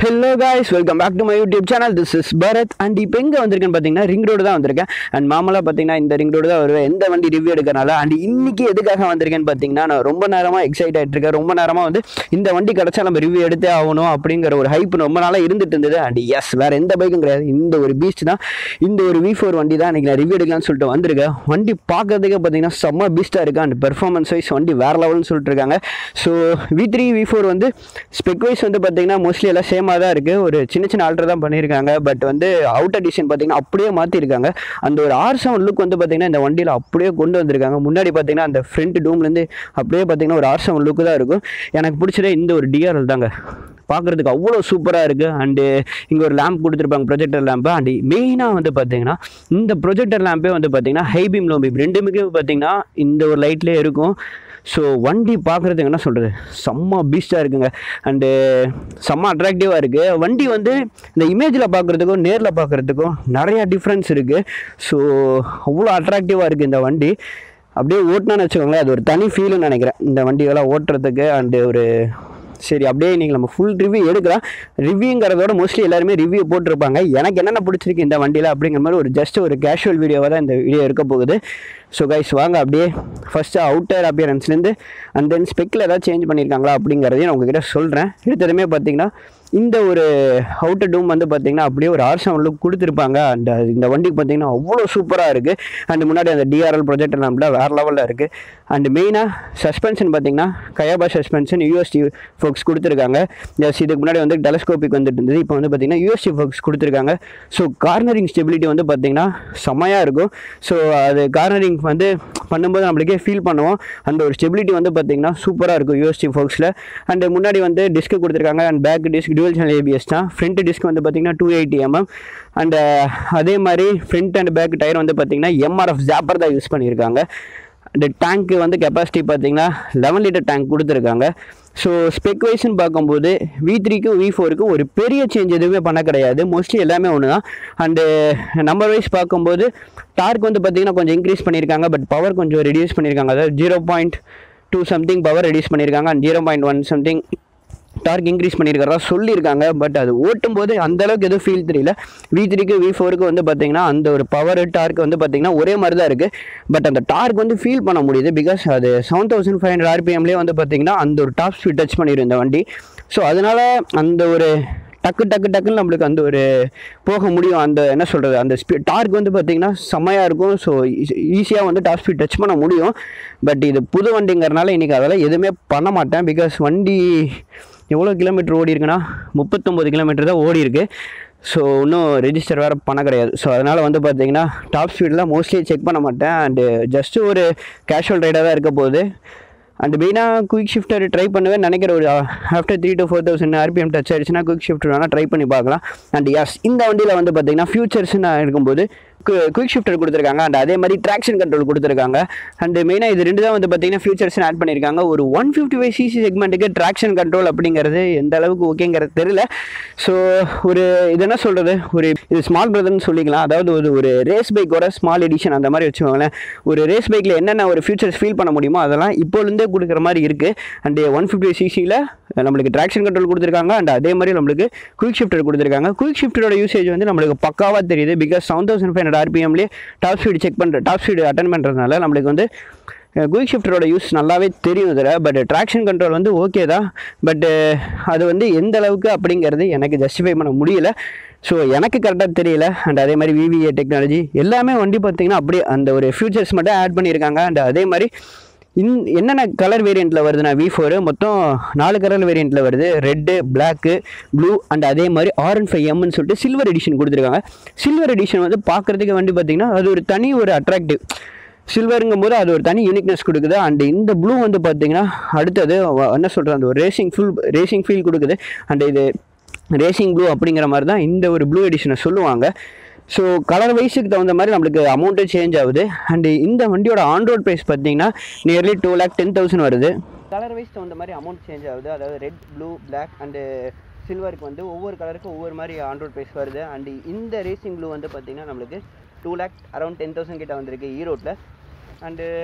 hello guys welcome back to my YouTube channel this is Bharath and இப்போ எங்கே வந்திருக்கேன்னு பார்த்தீங்கன்னா ரிங் ரோடு தான் வந்திருக்கேன் அண்ட் மாமலாக பார்த்தீங்கன்னா இந்த ரிங் ரோடு தான் வருவேன் எந்த வண்டி ரிவ்யூ எடுக்கறனால அண்ட் இன்னைக்கு எதுக்காக வந்திருக்கேன்னு பார்த்தீங்கன்னா நான் ரொம்ப நேரமாக எக்ஸைட் ஆகிட்டு இருக்கேன் ரொம்ப நேரமாக வந்து இந்த வண்டி கிடச்சா நம்ம ரிவ்யூ எடுத்தே ஆகணும் அப்படிங்கிற ஒரு ஹைப் ரொம்ப நாளாக இருந்துட்டு இருந்தது அண்ட் எஸ் வேறு எந்த பைக்கும் கிடையாது இந்த ஒரு பீச் தான் இந்த ஒரு வி ஃபோர் வண்டி தான் இன்னைக்கு நான் ரிவ்யூ எடுக்கலாம்னு சொல்லிட்டு வந்திருக்கேன் வண்டி பார்க்கறதுக்கே பார்த்தீங்கன்னா செம்ம பீஸ்ட்டாக இருக்கு அண்ட் பெர்ஃபார்மன்ஸ் வைஸ் வண்டி வேறு லெவல்னு சொல்லிட்டு இருக்காங்க so V three V four வந்து ஸ்பெக் வைஸ் வந்து பார்த்தீங்கன்னா மோஸ்ட்லி எல்லாம் சேமாக தான் இருக்குது ஒரு சின்ன சின்ன ஆல்டர் தான் பண்ணியிருக்காங்க பட் வந்து அவுட்டர் டிசைன் பார்த்தீங்கன்னா அப்படியே மாற்றிருக்காங்க அந்த ஒரு ஆர் செவன் லுக் வந்து பார்த்தீங்கன்னா இந்த வண்டியில் அப்படியே கொண்டு வந்திருக்காங்க முன்னாடி பார்த்தீங்கன்னா அந்த ஃப்ரண்ட் டூம்லேருந்து அப்படியே பார்த்தீங்கன்னா ஒரு ஆர் செவன் லுக்கு தான் இருக்கும் எனக்கு பிடிச்சதே இந்த ஒரு டிஆர்எல் தாங்க பார்க்குறதுக்கு அவ்வளோ சூப்பராக இருக்குது அண்டு இங்கே ஒரு லேம்ப் கொடுத்துருப்பாங்க ப்ரொஜெக்டர் லேம்பு அண்ட் மெயினாக வந்து பார்த்தீங்கன்னா இந்த ப்ரொஜெக்டர் லேம்பே வந்து பார்த்தீங்கன்னா ஹை பீம் லோ பீம் ரெண்டுமே பார்த்தீங்கன்னா இந்த ஒரு லைட்லேயே இருக்கும் ஸோ வண்டி பார்க்குறதுக்கு என்ன சொல்கிறது செம்ம பீஸ்டாக இருக்குங்க அண்டு செம்ம அட்ராக்டிவாக இருக்குது வண்டி வந்து இந்த இமேஜில் பார்க்குறதுக்கும் நேரில் பார்க்குறதுக்கும் நிறையா டிஃப்ரென்ஸ் இருக்குது ஸோ அவ்வளோ அட்ராக்டிவாக இருக்குது இந்த வண்டி அப்படியே ஓட்டினான்னு வச்சுக்கோங்களேன் அது ஒரு தனி ஃபீல்னு நினைக்கிறேன் இந்த வண்டியெல்லாம் ஓட்டுறதுக்கு அண்டு ஒரு சரி அப்படியே நீங்கள் நம்ம ஃபுல் ரிவ்யூ எடுக்கலாம் ரிவ்யூங்கிறதோட மோஸ்ட்லி எல்லாருமே ரிவ்யூ போட்டிருப்பாங்க எனக்கு என்னென்ன பிடிச்சிருக்கு இந்த வண்டியில் அப்படிங்கிற மாதிரி ஒரு ஜஸ்ட் ஒரு கேஷுவல் வீடியோவாக தான் இந்த வீடியோ இருக்க போகுது ஸோ கைஸ் வாங்க அப்படியே ஃபஸ்ட்டு அவுட்டர் அப்பியரன்ஸ்லேருந்து அண்ட் தென் ஸ்பெக்கில் ஏதாவது சேஞ்ச் பண்ணியிருக்காங்களா அப்படிங்கிறதையும் நான் உங்ககிட்ட சொல்கிறேன் எடுத்ததுமே பார்த்தீங்கன்னா இந்த ஒரு அவுட்டர் டூம் வந்து பார்த்தீங்கன்னா அப்படியே ஒரு ஆர் செவன் லுக் கொடுத்துருப்பாங்க அண்ட் இந்த வண்டிக்கு பார்த்தீங்கன்னா அவ்வளோ சூப்பராக இருக்குது அண்ட் முன்னாடி அந்த டிஆர்எல் ப்ரொஜெக்ட் நம்மள வேறு லெவலில் இருக்குது அண்ட் மெயினாக சஸ்பென்ஷன் பார்த்தீங்கன்னா கயாபா சஸ்பென்ஷன் யூஎஸ்டி ஃபோக்ஸ் கொடுத்துருக்காங்க ஜஸ்ட் இதுக்கு முன்னாடி வந்து டெலஸ்கோபிக் வந்துட்டு இருந்தது இப்போ வந்து பார்த்தீங்கன்னா யூஎஸ்டி ஃபோக்ஸ் கொடுத்துருக்காங்க ஸோ கார்னரிங் ஸ்டெபிலிட்டி வந்து பார்த்தீங்கன்னா செம்மையாக இருக்கும் ஸோ அது கார்னரிங் வந்து பண்ணும்போது நம்மளுக்கே ஃபீல் பண்ணுவோம் அந்த ஒரு ஸ்டெபிலிட்டி வந்து பார்த்தீங்கன்னா சூப்பராக இருக்கும் யூஎஸ்டி ஃபோக்ஸில் அண்ட் முன்னாடி வந்து டிஸ்க் கொடுத்துருக்காங்க and back disc dual channel ABS தான் ஃப்ரண்ட் டிஸ்க் வந்து பார்த்தீங்கன்னா டூ எயிட்டி எம்எம் அண்ட் அதே மாதிரி ஃப்ரண்ட் அண்ட் பேக் டயர் வந்து பார்த்தீங்கன்னா எம்ஆர்எஃப் ஜாப்பர் தான் யூஸ் பண்ணியிருக்காங்க அந்த டேங்க்கு வந்து கெப்பாசிட்டி பார்த்தீங்கன்னா லெவன் லிட்டர் டேங்க் கொடுத்துருக்காங்க ஸோ ஸ்பெக் வைஸ்னு பார்க்கும்போது வி த்ரீக்கும் வி ஃபோருக்கும் ஒரு பெரிய சேஞ்ச் எதுவுமே பண்ண கிடையாது மோஸ்ட்லி எல்லாமே ஒன்று தான் அண்டு நம்பர் வைஸ் பார்க்கும்போது டார்க் வந்து பார்த்தீங்கன்னா கொஞ்சம் இன்க்ரீஸ் பண்ணியிருக்காங்க பட் பவர் கொஞ்சம் ரெடியூஸ் பண்ணியிருக்காங்க அதாவது zero point two something power reduce பண்ணியிருக்காங்க and zero point one something torque increase பண்ணியிருக்கிறதா சொல்லியிருக்காங்க பட் அது ஓட்டும் போது அந்த அளவுக்கு எதுவும் ஃபீல் தெரியல வி த்ரீக்கு வி ஃபோருக்கு வந்து பார்த்தீங்கன்னா அந்த ஒரு பவர் டார்க் வந்து பார்த்தீங்கன்னா ஒரே மாதிரி தான் இருக்குது பட் அந்த டார்க் வந்து ஃபீல் பண்ண முடியுது பிகாஸ் அது செவன் தௌசண்ட் ஃபைவ் ஹண்ட்ரட் ஆர்பிஎம்லேயே வந்து பார்த்தீங்கன்னா அந்த ஒரு டாப் ஸ்பீட் டச் பண்ணிடும் இந்த வண்டி ஸோ அதனால் அந்த ஒரு டக்கு டக்கு டக்குன்னு நம்மளுக்கு அந்த ஒரு போக முடியும் அந்த என்ன சொல்கிறது அந்த ஸ்பீட் டார்க் வந்து பார்த்திங்கன்னா செம்மையாக இருக்கும் ஸோ ஈஸியாக வந்து டாப் ஸ்பீட் டச் பண்ண முடியும் பட் இது புது வண்டிங்கிறனால இன்றைக்கி அதெல்லாம் எதுவுமே பண்ண மாட்டேன் பிகாஸ் வண்டி எவ்வளோ கிலோமீட்டர் ஓடி இருக்குன்னா முப்பத்தொம்போது கிலோமீட்டர் தான் ஓடி இருக்கு ஸோ இன்னும் ரெஜிஸ்டர் வேறு பண்ண கிடையாது ஸோ அதனால் வந்து பார்த்தீங்கன்னா டாப் ஸ்பீடெலாம் மோஸ்ட்லி செக் பண்ண மாட்டேன் அண்டு ஜஸ்ட்டு ஒரு கேஷுவல் ரைடாக தான் இருக்க போகுது அண்ட் மெயினாக குயிக் ஷிஃப்டர் ட்ரை பண்ணுவேன் நினைக்கிற ஒரு after three to four thousand RPM touch ஆயிடுச்சுன்னா குயிக் ஷிஃப்டர் வேணால் ட்ரை பண்ணி பார்க்கலாம் அண்ட் எஸ் இந்த வண்டியில் வந்து பார்த்தீங்கன்னா ஃபியூச்சர்ஸ்னு இருக்கும்போது குயிக் ஷிஃப்டர் கொடுத்துருக்காங்க அண்ட் அதே மாதிரி ட்ராக்ஷன் கண்ட்ரோல் கொடுத்துருக்காங்க அண்ட் மெயினாக இது ரெண்டு தான் வந்து பார்த்தீங்கன்னா ஃபியூச்சர்ஸ்னு ஆட் பண்ணியிருக்காங்க ஒரு ஒன் ஃபிஃப்டி ஃபைவ் சிசி செக்மெண்ட்டுக்கு ட்ராக்ஷன் கண்ட்ரோல் அப்படிங்கிறது எந்த அளவுக்கு ஓகேங்கிறது தெரியல ஸோ ஒரு இது என்ன சொல்கிறது ஒரு இது ஸ்மால் பிரதர்னு சொல்லிக்கலாம் அதாவது ஒரு ஒரு ரேஸ் பைக்கோட ஸ்மால் எடிஷன் அந்த மாதிரி வச்சுக்கோங்களேன் ஒரு ரேஸ் பைக்கில் என்னென்ன ஒரு ஃபியூச்சர்ஸ் ஃபீல் பண்ண முடியுமோ அதெல்லாம் இப்போலேருந்தே கொடுக்குற மாதிரி இருக்குது அண்ட் ஒன் ஃபிஃப்டி சிசியில் நம்மளுக்கு ட்ராக்ஷன் கண்ட்ரோல் கொடுத்துருக்காங்க அண்ட் அதே மாதிரி நம்மளுக்கு குயிக் ஷிஃப்டர் கொடுத்துருக்காங்க குயிக் ஷிஃப்டரோட யூசேஜ் வந்து நம்மளுக்கு பக்காவாக தெரியுது because seven thousand five hundred ஆர்பிஎம்லேயே டாப் ஸ்பீடு செக் பண்ணுற டாப் ஸ்பீடு அட்டன் பண்ணுறதுனால நம்மளுக்கு வந்து குயிக் ஷிஃப்டரோட யூஸ் நல்லாவே தெரியும் இதில் பட் ட்ராக்ஷன் கண்ட்ரோல் வந்து ஓகே தான் பட்டு அது வந்து எந்த அளவுக்கு அப்படிங்கிறது எனக்கு ஜஸ்டிஃபை பண்ண முடியல ஸோ எனக்கு கரெக்டாக தெரியல அண்ட் அதே மாதிரி விவிஏ டெக்னாலஜி எல்லாமே வண்டி பார்த்திங்கன்னா அப்படியே அந்த ஒரு ஃபியூச்சர்ஸ் மட்டும் ஆட் பண்ணியிருக்காங்க அண்ட் அதே மாதிரி இன் என்னென்ன கலர் வேரியண்ட்டில் வருதுன்னா வி ஃபோரு மொத்தம் நாலு கலர் வேரியண்ட்டில் வருது ரெட்டு பிளாக்கு ப்ளூ அண்ட் அதே மாதிரி ஆரன் ஃபைவ் எம்னு சொல்லிட்டு சில்வர் எடிஷன் கொடுத்துருக்காங்க சில்வர் எடிஷன் வந்து பார்க்குறதுக்கு வண்டி பார்த்திங்கன்னா அது ஒரு தனி ஒரு அட்ராக்டிவ் சில்வருங்கும் போது அது ஒரு தனி யூனிக்னஸ் கொடுக்குது அண்ட் இந்த ப்ளூ வந்து பார்த்தீங்கன்னா அடுத்தது வ- என்ன சொல்கிறது அந்த ஒரு ரேசிங் ஃபுல் ரேசிங் ஃபீல் கொடுக்குது அண்ட் இது ரேசிங் ப்ளூ அப்படிங்கிற மாதிரி தான் இந்த ஒரு ப்ளூ எடிஷனை சொல்லுவாங்க ஸோ கலர் வைஸுக்கு தகுந்த மாதிரி நம்மளுக்கு அமௌண்ட்டு சேஞ்ச் ஆகுது அண்டு இந்த வண்டியோட ஆன் ரோட் ப்ரைஸ் பார்த்தீங்கன்னா nearly two lakh ten thousand வருது கலர் வைஸ் தகுந்த மாதிரி அமௌண்ட் சேஞ்ச் ஆகுது அதாவது ரெட் ப்ளூ பிளாக் அண்டு சில்வருக்கு வந்து ஒவ்வொரு கலருக்கும் ஒவ்வொரு மாதிரி ஆன் ரோட் ப்ரைஸ் வருது அண்டு இந்த ரேசிங் ப்ளூ வந்து பார்த்தீங்கன்னா நம்மளுக்கு two lakh around ten thousand கிட்ட வந்திருக்கு ஈரோட்டில் அண்டு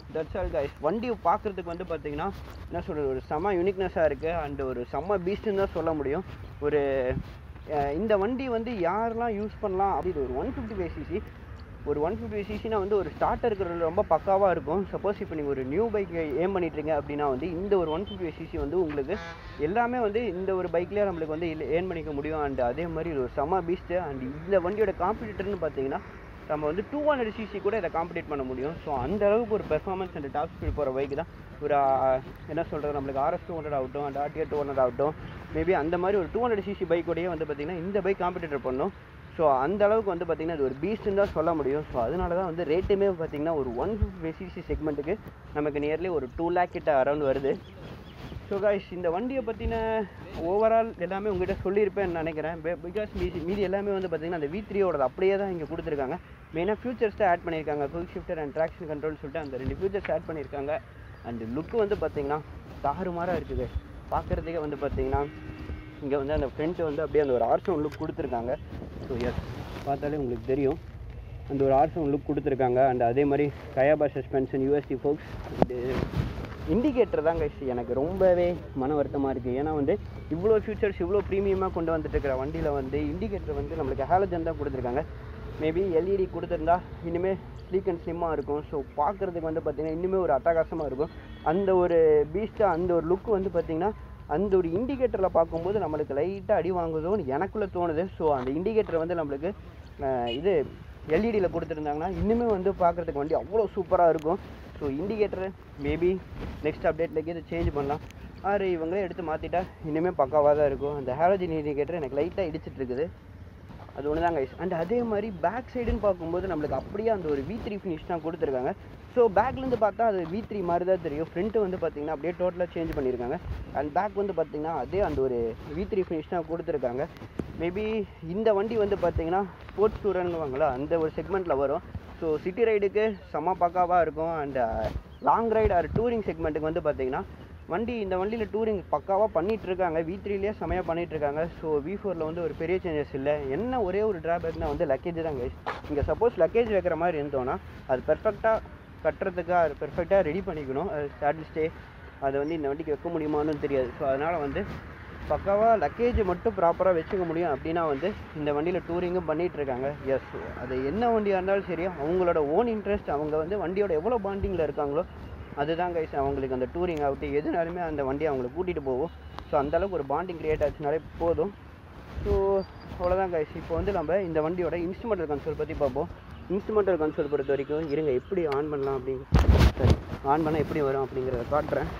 தட்ஸ் ஆல் கைஸ் வண்டி பார்க்குறதுக்கு வந்து பார்த்தீங்கன்னா என்ன சொல்கிறது ஒரு செம்ம யூனிக்னஸாக இருக்குது அண்ட் ஒரு செம்ம பீஸ்ட்டுன்னு தான் சொல்ல முடியும் ஒரு அஹ், இந்த வண்டி வந்து யாரெல்லாம் யூஸ் பண்ணலாம் அப்படின்னு ஒரு ஒன் ஃபிஃப்டி ஃபைவ் சிசி ஒரு ஒன் ஃபிஃப்டி சிசினா வந்து ஒரு ஸ்டார்டருக்கு ரொம்ப பக்காவாக இருக்கும் சப்போஸ் இப்போ நீங்கள் ஒரு நியூ பைக் ஏம் பண்ணிட்டுருங்க அப்படின்னா வந்து இந்த ஒரு ஒன் ஃபிஃப்டி சிசி வந்து உங்களுக்கு எல்லாமே வந்து இந்த ஒரு பைக்லேயே நம்மளுக்கு வந்து ஏர்ன் பண்ணிக்க முடியும் அண்ட் அதே மாதிரி இது ஒரு செம்ம பீஸ்ட்டு அண்ட் இந்த வண்டியோட காம்படிட்டர்னு பார்த்தீங்கன்னா நம்ம வந்து டூ ஹண்ட்ரட் சிசி கூட இதை காம்படிட் பண்ண முடியும் ஸோ அந்த அளவுக்கு ஒரு பெர்ஃபார்மன்ஸ் அண்ட் டாப் ஸ்பீட் போகிற பைக் தான் ஒரு ஆஹ், என்ன சொல்கிறது நம்மளுக்கு ஆர்எஸ் டூ ஹண்ட்ரட் ஆகட்டும் அண்ட் ஆர்டிஆர் டூ ஹண்ட்ரட் ஆகட்டும் மேபி அந்த மாதிரி ஒரு டூ ஹண்ட்ரட் சிசி பைக்கோடையே வந்து பார்த்திங்கன்னா இந்த பைக் காம்படிட்டர் பண்ணும் ஸோ அந்த அளவுக்கு வந்து பார்த்திங்கன்னா இது ஒரு பீஸ்ட்டுன்னு தான் சொல்ல முடியும் ஸோ அதனால தான் வந்து ரேட்டுமே பார்த்திங்கன்னா ஒரு ஒன் ஃபிஃப்டி சிசி செக்மெண்ட்டுக்கு நமக்கு நியர்லி ஒரு டூ லேக் கிட்ட அரௌண்ட் வருது ஸோ காய்ஸ் இந்த வண்டியை பற்றின ஓவரால் எல்லாமே உங்ககிட்ட சொல்லியிருப்பேன்னு நினைக்கிறேன் பிகாஸ் மீதி மீதி எல்லாமே வந்து பார்த்தீங்கன்னா அந்த வி த்ரீயோட அப்படியே தான் இங்கே கொடுத்துருக்காங்க மெயினாக ஃபியூச்சர்ஸ் தான் ஆட் பண்ணியிருக்காங்க quick shifter and traction control சொல்லிட்டு அந்த ரெண்டு ஃபியூச்சர்ஸ் ஆட் பண்ணியிருக்காங்க அண்ட் லுக்கு வந்து பார்த்தீங்கன்னா தாறுமாறாக இருக்குது பார்க்குறதுக்கே வந்து பார்த்தீங்கன்னா இங்கே வந்து அந்த ஃப்ரண்ட்டு வந்து அப்படியே அந்த ஒரு ஆர்சோன் லுக் கொடுத்துருக்காங்க ஸோ எஸ் பார்த்தாலே உங்களுக்கு தெரியும் அந்த ஒரு ஆர்சோன் லுக் கொடுத்துருக்காங்க அண்ட் அதே மாதிரி Kayaba suspension USD forks indicator தான் கைஸ் எனக்கு ரொம்பவே மன வருத்தமாக இருக்குது ஏன்னா வந்து இவ்வளோ ஃபியூச்சர்ஸ் இவ்வளோ ப்ரீமியமாக கொண்டு வந்துட்டு இருக்கிற வண்டியில் வந்து இண்டிகேட்டர் வந்து நம்மளுக்கு ஹாலஜன் தான் கொடுத்துருக்காங்க மேபி எல்இடி கொடுத்துருந்தா இனிமேல் ஸ்லீக் அண்ட் ஸ்லிம்மாக இருக்கும் ஸோ பார்க்குறதுக்கு வந்து பார்த்திங்கன்னா இன்னுமே ஒரு அட்டகாசமாக இருக்கும் அந்த ஒரு பீஸ்ட்டாக அந்த ஒரு லுக் வந்து பார்த்திங்கன்னா அந்த ஒரு இண்டிகேட்டரில் பார்க்கும்போது நம்மளுக்கு லைட்டாக அடி வாங்குதோன்னு எனக்குள்ளே தோணுது ஸோ அந்த இண்டிகேட்டர் வந்து நம்மளுக்கு அஹ், இது எல்இடியில் கொடுத்துருந்தாங்கன்னா இன்னுமே வந்து பார்க்குறதுக்கு வண்டி அவ்வளோ சூப்பராக இருக்கும் ஸோ இண்டிகேட்டர் மேபி நெக்ஸ்ட் அப்டேட்லேயே இதை சேஞ்ச் பண்ணலாம் ஆறு இவங்களே எடுத்து மாற்றிட்டா இன்னுமே பக்காவாக தான் இருக்கும் அந்த ஹாலஜன் இண்டிகேட்டர் எனக்கு லைட்டாக இடிச்சிட்டு இருக்குது அது ஒன்று தான் கைஸ் அண்ட் அதே மாதிரி பேக் சைடுன்னு பார்க்கும்போது நம்மளுக்கு அப்படியே அந்த ஒரு வி த்ரீ ஃபினிஷ் தான் கொடுத்துருக்காங்க ஸோ பேக்லேருந்து பார்த்தா அது வி த்ரீ மாதிரி தான் தெரியும் ஃப்ரண்ட்டு வந்து பார்த்தீங்கன்னா அப்படியே டோட்டலாக சேஞ்ச் பண்ணியிருக்காங்க அண்ட் பேக் வந்து பார்த்தீங்கன்னா அதே அந்த ஒரு வி த்ரீ ஃபினிஷ் தான் கொடுத்துருக்காங்க மேபி இந்த வண்டி வந்து பார்த்தீங்கன்னா ஸ்போர்ட்ஸ் டூரனுவாங்களா அந்த ஒரு செக்மெண்ட்டில் வரும் ஸோ சிட்டி ரைடுக்கு செம பக்காவாக இருக்கும் and long ride or touring செக்மெண்ட்டுக்கு வந்து பார்த்தீங்கன்னா வண்டி இந்த வண்டியில் டூரிங் பக்காவாக பண்ணிட்டு இருக்காங்க வி த்ரீலேயே செமையாக பண்ணிட்டு இருக்காங்க ஸோ வி ஃபோரில் வந்து ஒரு பெரிய சேஞ்சஸ் இல்லை என்ன ஒரே ஒரு டிராபேக்னா வந்து லக்கேஜ் தான் கைஸ் இங்கே சப்போஸ் லக்கேஜ் வைக்கிற மாதிரி இருந்தோன்னா அது பெர்ஃபெக்டாக கட்டுறதுக்கு அது பெர்ஃபெக்டாக ரெடி பண்ணிக்கணும் அது ஸ்டாட்டில் ஸ்டே அதை வந்து இந்த வண்டிக்கு வைக்க முடியுமான்னு தெரியாது ஸோ அதனால் வந்து பக்காவாக லக்கேஜ் மட்டும் ப்ராப்பராக வச்சுக்க முடியும் அப்படின்னா வந்து இந்த வண்டியில் டூரிங்கும் பண்ணிகிட்டு இருக்காங்க எஸ் அது என்ன வண்டியாக இருந்தாலும் சரி அவங்களோட ஓன் இன்ட்ரெஸ்ட் அவங்க வந்து வண்டியோட எவ்வளோ பாண்டிங்கில் இருக்காங்களோ அதுதான் கைஸ் அவங்களுக்கு அந்த டூரிங் ஆகட்டும் எதுனாலுமே அந்த வண்டியை அவங்களை கூட்டிகிட்டு போகும் ஸோ அந்தளவுக்கு ஒரு பாண்டிங் க்ரியேட் ஆச்சுனாலே போதும் ஸோ அவ்வளோதான் கைஸ் இப்போ வந்து நம்ம இந்த வண்டியோட இன்ஸ்ட்ருமெண்டல் கன்சோல் பற்றி பார்ப்போம் இன்ஸ்ட்ருமெண்டல் கன்சோல் பொறுத்த வரைக்கும் இருங்க எப்படி ஆன் பண்ணலாம் அப்படிங்க சரி ஆன் பண்ணால் எப்படி வரும் அப்படிங்கிறத காட்டுறேன்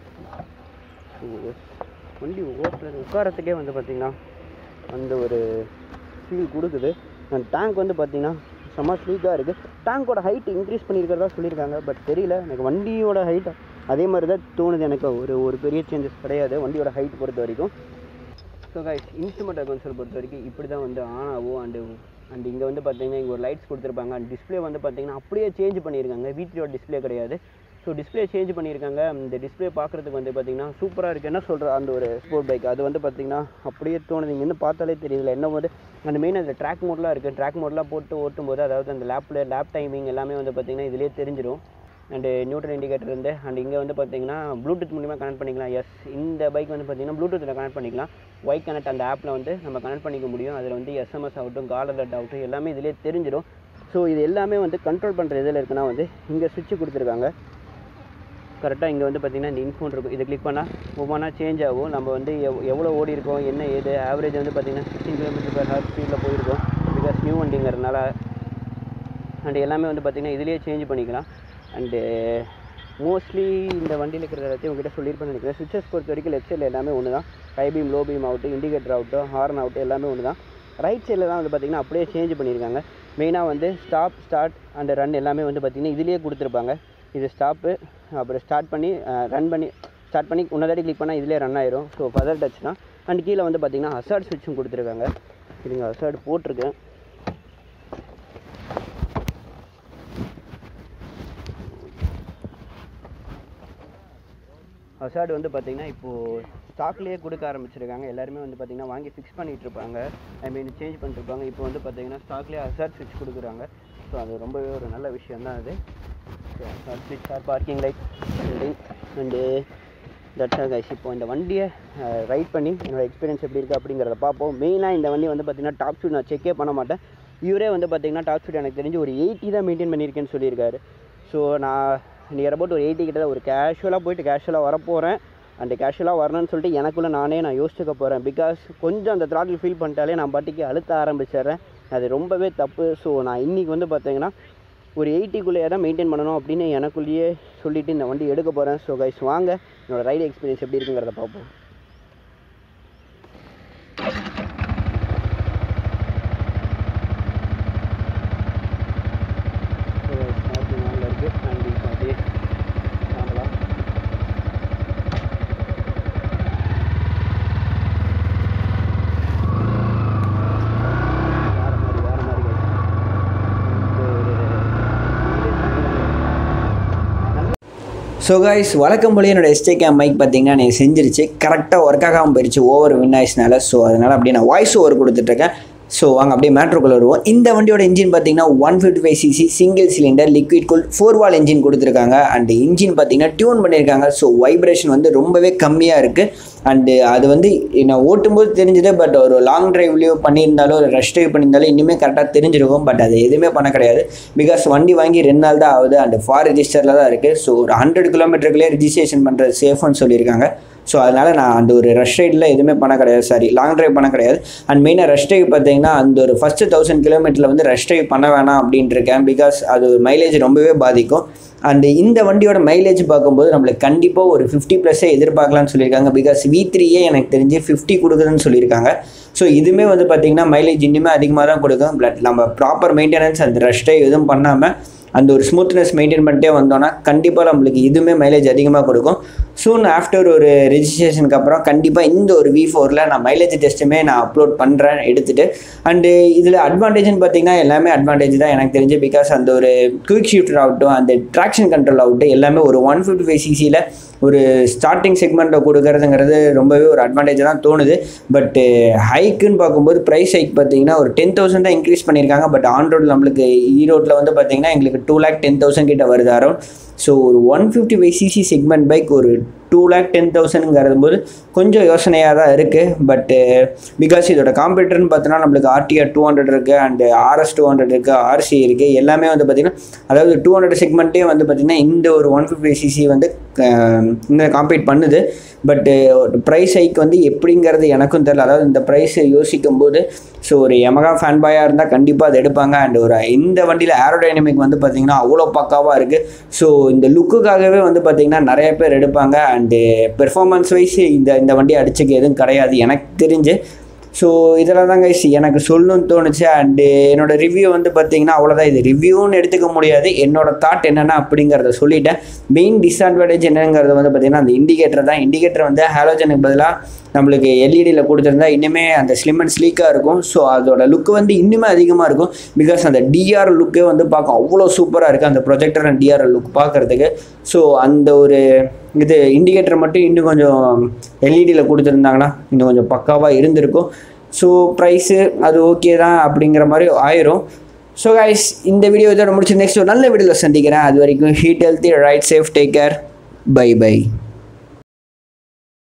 ஸோ வண்டி ஓட்டுறது உட்காரத்துக்கே வந்து பார்த்திங்கன்னா அந்த ஒரு ஃபீல் கொடுக்குது அண்ட் டேங்க் வந்து பார்த்திங்கன்னா செம்ம ஸ்லீக்காக இருக்குது டேங்கோட ஹைட் இன்க்ரீஸ் பண்ணியிருக்கிறதா சொல்லியிருக்காங்க பட் தெரியல எனக்கு வண்டியோட ஹைட் அதே மாதிரி தான் தோணுது எனக்கு ஒரு ஒரு பெரிய சேஞ்சஸ் கிடையாது வண்டியோட ஹைட் பொறுத்த வரைக்கும் ஸோ கைஸ் இன்ஸ்ட்ருமெண்ட் கன்சோல் பொறுத்த வரைக்கும் இப்படி தான் வந்து ஆன் ஆகும் அண்டு அண்ட் இங்கே வந்து பார்த்தீங்கன்னா இங்கே ஒரு லைட்ஸ் கொடுத்துருப்பாங்க அண்ட் டிஸ்ப்ளே வந்து பார்த்தீங்கன்னா அப்படியே சேஞ்ச் பண்ணியிருக்காங்க வீட்ரியோட டிஸ்ப்ளே கிடையாது ஸோ டிஸ்ப்ளே சேஞ்ச் பண்ணியிருக்காங்க இந்த டிஸ்ப்ளே பார்க்குறதுக்கு வந்து பார்த்தீங்கன்னா சூப்பராக இருக்குது என்ன சொல்கிற அந்த ஒரு ஸ்போர்ட் பைக் அது வந்து பார்த்தீங்கன்னா அப்படியே தோணுது இங்கே இருந்து பார்த்தாலே தெரியல என்ன வந்து அந்த மெயின் அந்த ட்ராக் மோட்லாம் இருக்குது ட்ராக் மோட்லாம் போட்டு ஓட்டும் போது அதாவது அந்த லேப்பில் லேப் டைமிங் எல்லாமே வந்து பார்த்தீங்கன்னா இதிலே தெரிஞ்சிடும் அண்டு நியூட்ரல் இண்டிகேட்டர் இருந்து அண்ட் இங்கே வந்து பார்த்தீங்கன்னா ப்ளூடூத் மூலிமா கனெக்ட் பண்ணிக்கலாம் எஸ் இந்த பைக் வந்து பார்த்தீங்கன்னா ப்ளூடூத்தில் கனெக்ட் பண்ணிக்கலாம் ஒய் கனெக்ட் அந்த ஆப்பில் வந்து நம்ம கனெக்ட் பண்ணிக்க முடியும் அதில் வந்து எஸ்எம்எஸ் ஆகட்டும் கால் அலர்ட் ஆகட்டும் எல்லாமே இதிலே தெரிஞ்சிடும் ஸோ இது எல்லாமே வந்து கண்ட்ரோல் பண்ணுற இதில் இருக்குன்னா வந்து இங்கே சுவிட்ச் கொடுத்துருக்காங்க கரெக்டாக இங்கே வந்து பார்த்தீங்கன்னா இந்த இன்ஃபோன் இருக்கும் இதை கிளிக் பண்ணால் ஒவ்வொன்றா சேஞ்ச் ஆகும் நம்ம வந்து எவ் எவ்வளோ ஓடி இருக்கோம் என்ன ஏது ஆவரேஜ் வந்து பார்த்தீங்கன்னா சிக்ஸ்டீன் கிலோமீட்டர் பர் ஹவர் ஸ்பீடில் போயிருக்கோம் பிகாஸ் நியூ வண்டிங்கிறதுனால அண்ட் எல்லாமே வந்து பார்த்திங்கன்னா இதுலேயே சேஞ்ச் பண்ணிக்கலாம் அண்டு மோஸ்ட்லி இந்த வண்டியில் இருக்கிற எல்லாத்தையும் உங்ககிட்ட சொல்லியிருப்பேன்னு நினைக்கிறேன் சுவிச்சஸ் பொறுத்த வரைக்கும் லெஃப்ட் சைடில் எல்லாமே ஒன்று தான் ஹை பீம் லோ பீம் ஆகட்டும் இண்டிகேட்டர் ஆகட்டும் ஹார்ன் ஆகட்டும் எல்லாமே ஒன்று தான் ரைட் சைடில் தான் வந்து பார்த்திங்கன்னா அப்படியே சேஞ்ச் பண்ணியிருக்காங்க மெயினாக வந்து ஸ்டாப் ஸ்டார்ட் அண்ட் ரன் எல்லாமே வந்து பார்த்திங்கன்னா இதுலேயே கொடுத்துருப்பாங்க இது ஸ்டாப்பு அப்புறம் ஸ்டார்ட் பண்ணி ரன் பண்ணி ஸ்டார்ட் பண்ணி முன்னாடி கிளிக் பண்ணால் இதிலே ரன் ஆயிரும் ஸோ ஃபதர் டச் தான் அண்ட் கீழே வந்து பார்த்திங்கன்னா ஹசார்ட் ஸ்விட்சும் கொடுத்துருக்காங்க இதுங்க ஹசார்ட் போட்டிருக்கேன் ஹசார்டு வந்து பார்த்திங்கன்னா இப்போது ஸ்டாக்லேயே கொடுக்க ஆரம்பிச்சிருக்காங்க எல்லாருமே வந்து பார்த்திங்கன்னா வாங்கி ஃபிக்ஸ் பண்ணிட்டு இருப்பாங்க ஐ மீன் சேஞ்ச் பண்ணிட்டுருப்பாங்க இப்போ வந்து பார்த்திங்கன்னா ஸ்டாக்லேயே ஹசார்ட் ஸ்விட்ச் கொடுக்குறாங்க ஸோ அது ரொம்பவே ஒரு நல்ல விஷயம் தான் அது ஸ்விட்ச் car parking light and that's all guys இப்போ இந்த வண்டியை ரைட் பண்ணி என்னோட எக்ஸ்பீரியன்ஸ் எப்படி இருக்குது அப்படிங்கிறத பார்ப்போம் மெயினாக இந்த வண்டி வந்து பார்த்திங்கன்னா டாப் ஸ்பீட் நான் செக்கே பண்ண மாட்டேன் இவரே வந்து பார்த்திங்கன்னா டாப் ஸ்பீட் எனக்கு தெரிஞ்சு ஒரு எயிட்டி தான் மெயின்டைன் பண்ணியிருக்கேன்னு சொல்லியிருக்காரு ஸோ நான் நியர் அபவுட் ஒரு எயிட்டி கிட்ட தான் ஒரு கேஷுவலாக போயிட்டு கேஷுவலாக வரப்போகிறேன் அண்ட் கேஷுவலாக வரணும்னு சொல்லிட்டு எனக்குள்ளே நானே நான் யோசிச்சுக்க போகிறேன் பிகாஸ் கொஞ்சம் அந்த த்ராட்டில் ஃபீல் பண்ணிட்டாலே நான் பாட்டிக்கு அழுத்த ஆரம்பிச்சிடுறேன் அது ரொம்பவே தப்பு ஸோ நான் இன்றைக்கி வந்து பார்த்தீங்கன்னா ஒரு எயிட்டிக்குள்ளேயே தான் மெயின்டைன் பண்ணணும் அப்படின்னு எனக்குள்ளேயே சொல்லிவிட்டு இந்த வண்டி எடுக்க போகிறேன் ஸோ கைஸ் வாங்க என்னோடய ரைடு எக்ஸ்பீரியன்ஸ் எப்படி இருக்குங்கிறத பார்ப்போம் இருக்குது அண்ட் இப்போ அப்படியே நார்மலாக வேறு மாதிரி வேறு மாதிரி ஸோ கைஸ் வழக்கம் போல என்னோட எஸ்டே கேம் மைக் பார்த்தீங்கன்னா நீ செஞ்சிருச்சு கரெக்டாக ஒர்க் ஆகாமல் போயிடுச்சு ஓவர் வின் ஆயிடுச்சுனால ஸோ அதனால் அப்படியே நான் வாய்ஸ் ஓவர் கொடுத்துட்ருக்கேன் ஸோ வாங்க அப்படியே மேட்ருக்குள்ள வருவோம் இந்த வண்டியோட இன்ஜின் பார்த்தீங்கன்னா one fifty five CC single cylinder liquid cool four valve engine கொடுத்துருக்காங்க அண்ட் இன்ஜின் பார்த்தீங்கன்னா டியூன் பண்ணியிருக்காங்க ஸோ வைப்ரேஷன் வந்து ரொம்பவே கம்மியாக இருக்குது அண்டு அது வந்து நான் ஓட்டும்போது தெரிஞ்சது பட் ஒரு லாங் டிரைவ்லேயோ பண்ணியிருந்தாலோ ஒரு ரஷ் டிரைவ் பண்ணியிருந்தாலும் இன்னுமே கரெக்டாக தெரிஞ்சிருக்கும் பட் அது எதுவுமே பண்ண கிடையாது பிகாஸ் வண்டி வாங்கி ரெண்டு நாள் தான் ஆகுது அண்ட் ஃபார் ரெஜிஸ்டரில் தான் இருக்குது ஸோ ஒரு ஹண்ட்ரட் கிலோமீட்டருக்குள்ளே ரிஜிஸ்ட்ரேஷன் பண்ணுறது சேஃப்னு சொல்லியிருக்காங்க ஸோ அதனால் நான் அந்த ஒரு ரஷ் ரைடில் எதுவுமே பண்ண கிடையாது சாரி லாங் டிரைவ் பண்ண கிடையாது அண்ட் மெயினாக ரஷ் டிரைவ் பார்த்தீங்கன்னா அந்த ஒரு ஃபஸ்ட்டு தௌசண்ட் கிலோமீட்டரில் வந்து ரஷ் டிரைவ் பண்ண வேணாம் அப்படின்ட்டு இருக்கேன் பிகாஸ் அது மைலேஜ் ரொம்பவே பாதிக்கும் அண்ட் இந்த வண்டியோட மைலேஜ் பார்க்கும்போது நம்மளுக்கு கண்டிப்பாக ஒரு ஃபிஃப்டி ப்ளஸ்ஸே எதிர்பார்க்கலாம்னு சொல்லியிருக்காங்க பிகாஸ் வி த்ரீயே எனக்கு தெரிஞ்சு ஃபிஃப்டி கொடுக்குதுன்னு சொல்லியிருக்காங்க ஸோ இதுவுமே வந்து பார்த்திங்கன்னா மைலேஜ் இன்னுமே அதிகமாக தான் கொடுக்கும் பட் நம்ம ப்ராப்பர் மெயின்டெனன்ஸ் அந்த ரஷ் டிரைவ் எதுவும் பண்ணாமல் அந்த ஒரு ஸ்மூத்னஸ் மெயின்டைன் பண்ணிட்டே வந்தோன்னா கண்டிப்பாக நம்மளுக்கு இதுவுமே மைலேஜ் அதிகமாக கொடுக்கும் சூன் ஆஃப்டர் ஒரு ரெஜிஸ்ட்ரேஷனுக்கு அப்புறம் கண்டிப்பாக இந்த ஒரு வி ஃபோரில் நான் மைலேஜ் டெஸ்ட்டுமே நான் அப்லோட் பண்ணுறேன் எடுத்துகிட்டு அண்டு இதில் அட்வான்டேஜ்னு பார்த்தீங்கன்னா எல்லாமே அட்வான்டேஜ் தான் எனக்கு தெரிஞ்சு பிகாஸ் அந்த ஒரு குயிக் ஷிஃப்டர் ஆகட்டும் அந்த ட்ராக்ஷன் கண்ட்ரோல் ஆகட்டும் எல்லாமே ஒரு ஒன் ஃபிஃப்டி ஃபைவ் சிசியில் ஒரு ஸ்டார்டிங் செக்மெண்ட்டில் கொடுக்கறதுங்கிறது ரொம்பவே ஒரு அட்வான்டேஜ் தான் தோணுது பட்டு ஹைக்குன்னு பார்க்கும்போது ப்ரைஸ் ஹைக் பார்த்தீங்கன்னா ஒரு டென் தௌசண்ட் தான் இன்க்ரீஸ் பண்ணியிருக்காங்க பட் ஆன் ரோடு நம்மளுக்கு ஈரோட்டில் வந்து பார்த்தீங்கன்னா எங்களுக்கு டூ லேக் டென் தௌசண்ட் கிட்ட வருது அரௌண்ட் ஸோ ஒரு one fifty five CC segment bike ஒரு டூ லேக் டென் தௌசண்ட்ங்கிறது போது கொஞ்சம் யோசனையாக தான் இருக்குது பட்டு பிகாஸ் இதோட காம்படிட்டர்னு பார்த்தோன்னா நம்மளுக்கு ஆர்டிஆர் டூ ஹண்ட்ரட் இருக்குது அண்டு ஆர்எஸ் டூ ஹண்ட்ரட் இருக்குது ஆர்சி இருக்குது எல்லாமே வந்து பார்த்திங்கன்னா அதாவது டூ ஹண்ட்ரட் செக்மெண்ட்டே வந்து பார்த்திங்கன்னா இந்த ஒரு ஒன் ஃபிஃப்டி சிசி வந்து இந்த காம்பீட் பண்ணுது பட்டு ப்ரைஸ் ஹைக் வந்து எப்படிங்கிறது எனக்கும் தெரில அதாவது இந்த ப்ரைஸ் யோசிக்கும் போது ஸோ ஒரு எமகா ஃபேன் பாயாக இருந்தால் கண்டிப்பாக அதை எடுப்பாங்க அண்ட் ஒரு இந்த வண்டியில் ஏரோடைனமிக் வந்து பார்த்திங்கன்னா அவ்வளோ பக்காவாக இருக்குது ஸோ இந்த லுக்குக்காகவே வந்து பார்த்திங்கன்னா நிறைய பேர் எடுப்பாங்க அண்டு பெர்ஃபார்மன்ஸ் வைஸ் இந்த இந்த வண்டி அடிச்சுக்க எதுவும் கிடையாது எனக்கு தெரிஞ்சு ஸோ இதில் தான் கைஸ் எனக்கு சொல்லணும்னு தோணுச்சு அண்டு என்னோட ரிவ்யூ வந்து பார்த்தீங்கன்னா அவ்வளோதான் இது ரிவ்யூன்னு எடுத்துக்க முடியாது என்னோட தாட் என்னென்னா அப்படிங்கிறத சொல்லிட்டேன் மெயின் டிஸ்அட்வான்டேஜ் என்னங்கிறது வந்து பார்த்திங்கன்னா அந்த இண்டிகேட்டர் தான் இண்டிகேட்டர் வந்து ஹாலோஜனுக்கு பதிலாக நம்மளுக்கு எல்இடியில் கொடுத்துருந்தா இன்னுமே அந்த ஸ்லிம் அண்ட் ஸ்லீக்காக இருக்கும் ஸோ அதோட லுக்கு வந்து இன்னுமே அதிகமாக இருக்கும் பிகாஸ் அந்த டிஆர் லுக்கே வந்து பார்க்க அவ்வளோ சூப்பராக இருக்குது அந்த ப்ரொஜெக்டர் அண்ட் டிஆர் லுக் பார்க்குறதுக்கு ஸோ அந்த ஒரு இது இண்டிகேட்டர் மட்டும் இன்னும் கொஞ்சம் எல்இடியில் கொடுத்துருந்தாங்கன்னா இன்னும் கொஞ்சம் பக்காவாக இருந்திருக்கும் ஸோ ப்ரைஸு அது ஓகே தான் அப்படிங்கிற மாதிரி ஆயிரும் ஸோ கைஸ் இந்த வீடியோ இதோட முடிச்சு நெக்ஸ்ட் ஒரு நல்ல வீடியோவில் சந்திக்கிறேன் அது வரைக்கும் eat healthy ride safe take care bye by